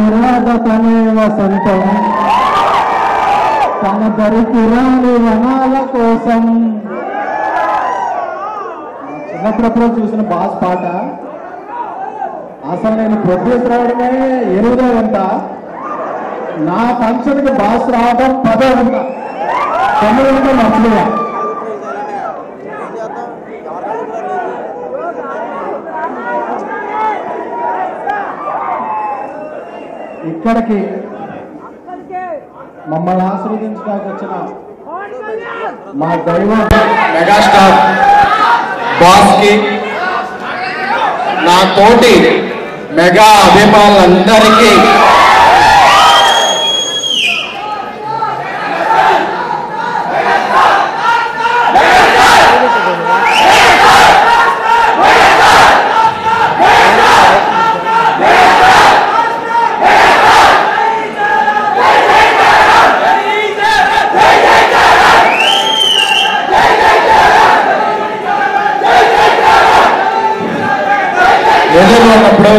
నిరాగతమేవ సంతం తన దరిపురాని వనాల కోసం చిన్నప్పుడప్పుడు చూసిన బాస్ పాట అసలు నేను ప్రొడ్యూస్ రావడమే ఎనిమిదో వంట నా ఫంక్షన్కి బాస్ రావడం పదో వంట తొమ్మిది వంట మమ్మల్ని ఇక్కడికి మమ్మల్ని ఆశీర్వదించడానికి వచ్చిన మా దైవం మెగాస్టార్ బాస్ కి నా తోటి మెగా అభిమానులందరికీ ఎదురు ఉన్నప్పుడు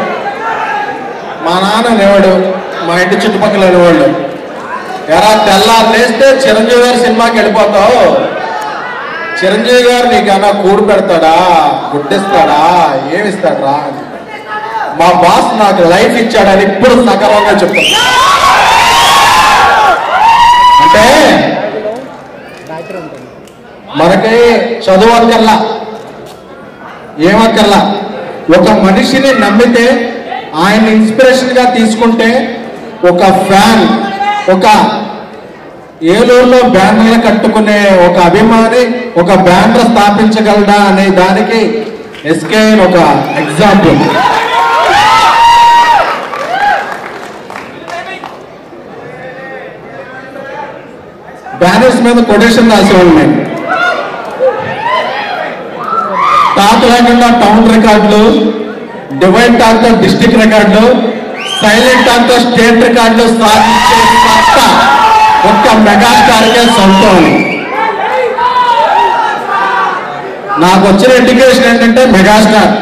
మా నాన్న అనేవాడు మా ఇంటి చుట్టుపక్కల అనేవాళ్ళు ఎరా తెల్లారు లేస్తే చిరంజీవి గారి సినిమాకి వెళ్ళిపోతావు చిరంజీవి గారు నీకన్నా కూడు పెడతాడా గుడ్డిస్తాడా ఏమిస్తాడా అని. మా బాస్ నాకు లైఫ్ ఇచ్చాడని ఇప్పుడు సగర్వంగా చెప్తాను అంటే మనకి చదువు అక్కర్లా ఏమక్కర్లా ఒక మనిషిని నమ్మితే ఆయన ఇన్స్పిరేషన్ గా తీసుకుంటే ఒక ఫ్యాన్ ఒక ఏలూరులో బ్యానర్లు కట్టుకునే ఒక అభిమాని ఒక బ్యానర్ స్థాపించగలడా అనే దానికి ఎస్కే ఒక ఎగ్జాంపుల్ బ్యానర్స్ మీద కొటేషన్ రాసేవాళ్ళు నేను టాప్ లేకుండా టౌన్ రికార్డులు డివైడ్ టాక్ డిస్టిక్ రికార్డులు సైలెంట్ టాక్ స్టేట్ రికార్డులు సాధించే సత్తా ఒక్క మెగాస్టార్కే సొంతం నాకు వచ్చిన ఎడ్యుకేషన్ ఏంటంటే మెగాస్టార్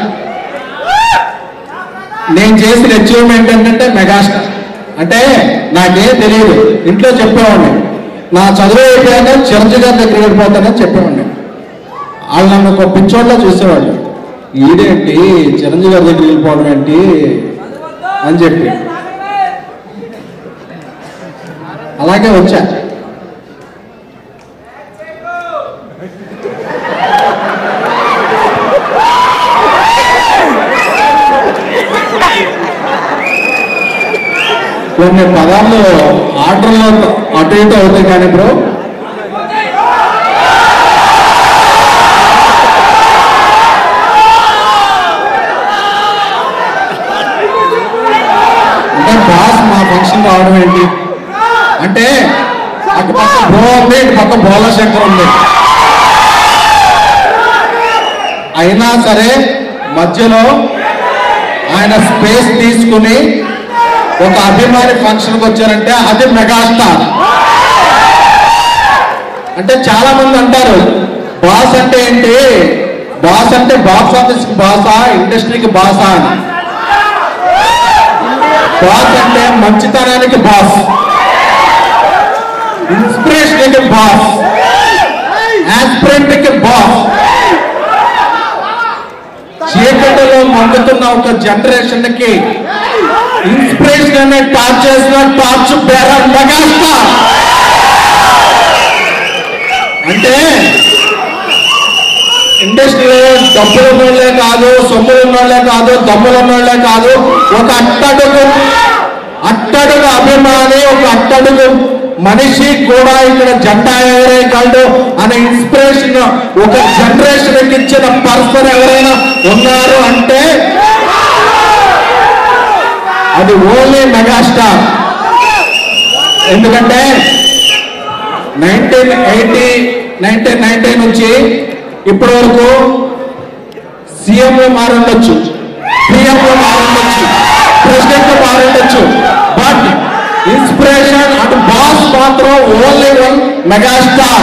నేను చేసిన అచీవ్మెంట్ ఏంటంటే మెగాస్టార్ అంటే నాకేం తెలియదు ఇంట్లో చెప్పేవాడిని నా చదువు అయిపోయాక చిరంజీవి గారి దగ్గరికి వెళ్ళిపోతానని చెప్పేవాడిని వాళ్ళు నన్ను ఒక పిచ్చోడ్లా చూసేవాళ్ళు ఈడేంటి చిరంజీవి గారి దగ్గరికి వెళ్ళిపోవడం ఏంటి అని చెప్పి అలాగే వచ్చా కొన్ని పదాలు ఆర్డర్లో అటు ఇటు అవుతాయి కానీ బ్రో అంటే బాస్ మా ఫంక్షన్ రావడం ఏంటి అంటే అటు పక్క బ్రో ఉంది ఇటు పక్క బోల శంకర్ ఉంది అయినా సరే మధ్యలో ఆయన స్పేస్ తీసుకుని ఒక అభిమాని ఫంక్షన్కి వచ్చారంటే అది మెగాస్టార్ అంటే చాలా మంది అంటారు బాస్ అంటే ఏంటి బాస్ అంటే బాక్స్ ఆఫీస్ బాసా ఇండస్ట్రీకి బాసా అని బాస్ అంటే మంచితనానికి బాస్ ఇన్స్పిరేషన్ కి బాస్ ఆస్పిరెంట్ కి బాస్ చీకటిలో మండుతున్న ఒక జనరేషన్ కి ఇన్స్పిరేషన్ అనే టార్చ్ చేసిన టార్చ్ బేరర్ మెగాస్టార్ అంటే ఇండస్ట్రీలో డబ్బులు ఉన్నోళ్ళే కాదు సొమ్ములు ఉన్నోళ్ళే కాదు దమ్ములు ఉన్నోళ్ళే కాదు ఒక అట్టడుగు అట్టడుగు అభిమాని ఒక అట్టడుగు మనిషి కూడా ఇక్కడ జెండా ఎగరేయగలడు అనే ఇన్స్పిరేషన్ ఒక జనరేషన్ ఇచ్చిన పర్సన్ ఎవరైనా ఉన్నారు అంటే అది ఓన్లీ మెగాస్టార్ ఎందుకంటే నైన్టీన్ ఎయిటీ నైన్టీన్ నైన్టీ నుంచి ఇప్పటి వరకు సీఎం మారుండొచ్చు పిఎం మారుండొచ్చు ప్రెసిడెంట్ మారుండొచ్చు బట్ ఇన్స్పిరేషన్ అటు బాస్ మాత్రం ఓన్లీ వన్ మెగాస్టార్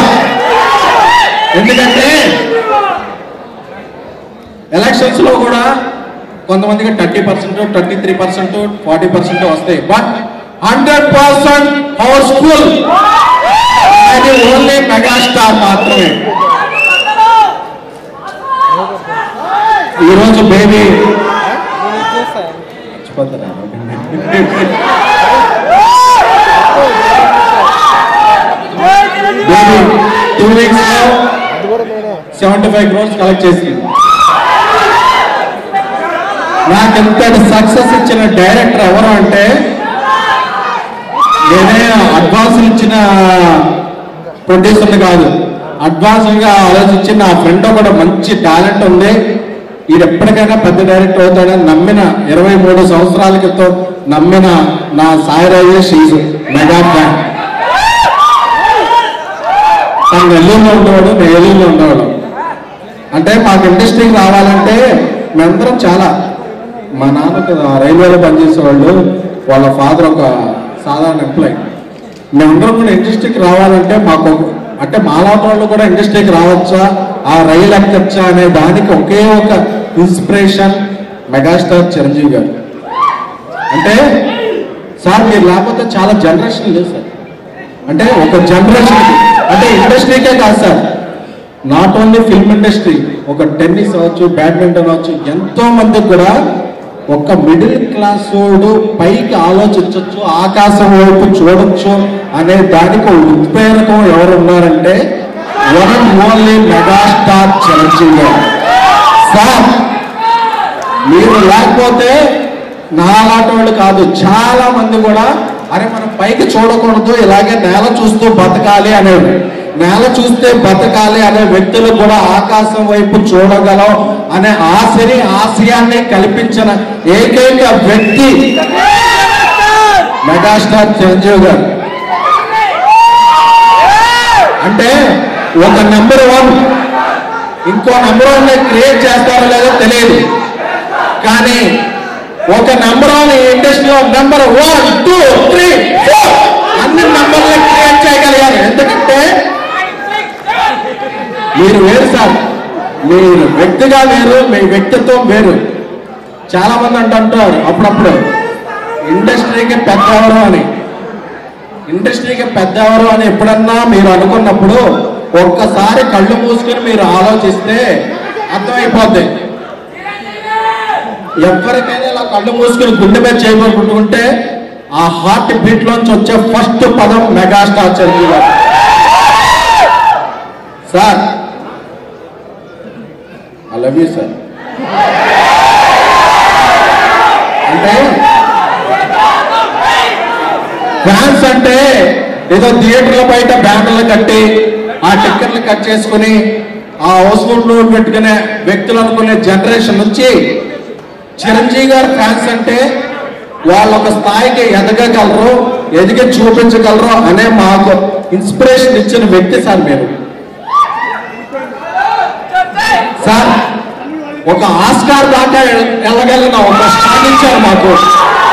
ఎందుకంటే ఎలక్షన్స్ లో కూడా కొంతమందికి thirty percent thirty three percent forty percent వస్తాయి బట్ హండ్రెడ్ పర్సెంట్ హౌస్ఫుల్ అది ఓన్లీ మెగాస్టార్ మాత్రమే ఈరోజు baby baby two weeks seventy five crores collect చేసింది నాకు ఇంతటి సక్సెస్ ఇచ్చిన డైరెక్టర్ ఎవరు అంటే నేనే అడ్వాన్స్ ఇచ్చిన ప్రొడ్యూసర్ కాదు అడ్వాన్స్ గా ఆలోచించి నా ఫ్రెండ్ కూడా మంచి టాలెంట్ ఉంది ఈడు ఎప్పటికైనా పెద్ద డైరెక్టర్ అవుతాడని నమ్మిన ఇరవై మూడు సంవత్సరాల క్రితం నమ్మిన నా Sai Rajesh is mega fan తను నెల్లూరులో ఉండేవాడు నేను ఏలూరులో ఉండేవాడు అంటే మాకు ఇండస్ట్రీకి రావాలంటే మేమందరం చాలా మా నాన్న రైల్వేలో పనిచేసేవాళ్ళు వాళ్ళ ఫాదర్ ఒక సాధారణ ఎంప్లాయ్ మేమందరం కూడా ఇండస్ట్రీకి రావాలంటే మాకు ఒక- అంటే మాలాంటి వాళ్ళు కూడా ఇండస్ట్రీకి రావచ్చా ఆ రైలు ఎక్కచ్చా అనే దానికి ఒకే ఒక ఇన్స్పిరేషన్ మెగాస్టార్ చిరంజీవి గారు అంటే సార్ మీరు లేకపోతే చాలా జనరేషన్ లేదు సార్ అంటే ఒక జనరేషన్ అంటే ఇండస్ట్రీకే కాదు sir not only film industry ఒక టెన్నిస్ అవ్వచ్చు బ్యాడ్మింటన్ అవ్వచ్చు ఎంతో మందికి కూడా ఒక మిడిల్ క్లాస్ వాడు పైకి ఆలోచించవచ్చు ఆకాశం వైపు చూడొచ్చు అనే దానికి ఒక ఉత్ప్రేరకం ఎవరు ఉన్నారంటే వన్ ఓన్లీ మెగాస్టార్ చిరంజీవి గారు సార్ మీరు లేకపోతే నాలాంటి వాళ్ళు కాదు చాలా మంది కూడా అరే మనం పైకి చూడకూడదు ఇలాగే నేల చూస్తూ బతకాలి అనేవి నేల చూస్తే బతకాలి అనే వ్యక్తులు కూడా ఆకాశం వైపు చూడగలం అనే ఆశని ఆశయాన్ని కల్పించిన ఏకైక వ్యక్తి మెగాస్టార్ చిరంజీవి గారు అంటే ఒక నెంబర్ వన్ ఇంకో నెంబర్ వన్ క్రియేట్ చేస్తారో లేదో తెలియదు కానీ ఒక నెంబర్ వన్ ఇండస్ట్రీలో number one two three four అన్ని నెంబర్లు క్రియేట్ చేయగలిగారు ఎందుకంటే మీరు వేరు సార్ మీరు వ్యక్తిగా వేరు మీ వ్యక్తిత్వం వేరు చాలా మంది అంటుంటారు అప్పుడప్పుడు ఇండస్ట్రీకి పెద్దవరు అని ఇండస్ట్రీకి పెద్దవరు అని ఎప్పుడన్నా మీరు అనుకున్నప్పుడు ఒక్కసారి కళ్ళు మూసుకొని మీరు ఆలోచిస్తే అర్థమైపోద్ది ఎవరికైనా ఇలా కళ్ళు మూసుకుని గుండె మీద చేయబడుకుంటుంటే ఆ హార్ట్ బీట్ లోంచి వచ్చే ఫస్ట్ పదం మెగాస్టార్ చిరంజీవి గారు sir I love you sir అంటే ఫ్యాన్స్ అంటే ఏదో థియేటర్ల బయట బ్యానర్లు కట్టి ఆ టిక్కెట్లు కట్ చేసుకుని ఆ హౌస్ఫుల్ పెట్టుకునే వ్యక్తులు అనుకునే జనరేషన్ నుంచి చిరంజీవి గారి ఫ్యాన్స్ అంటే వాళ్ళు ఒక స్థాయికి ఎదగగలరు ఎదిగి చూపించగలరు అనే మాకు ఇన్స్పిరేషన్ ఇచ్చిన వ్యక్తి సార్ మీరు సార్ ఒక ఆస్కార్ దాకా వెళ్ళగలిగిన ఒక స్టార్ ఇచ్చారు మాకు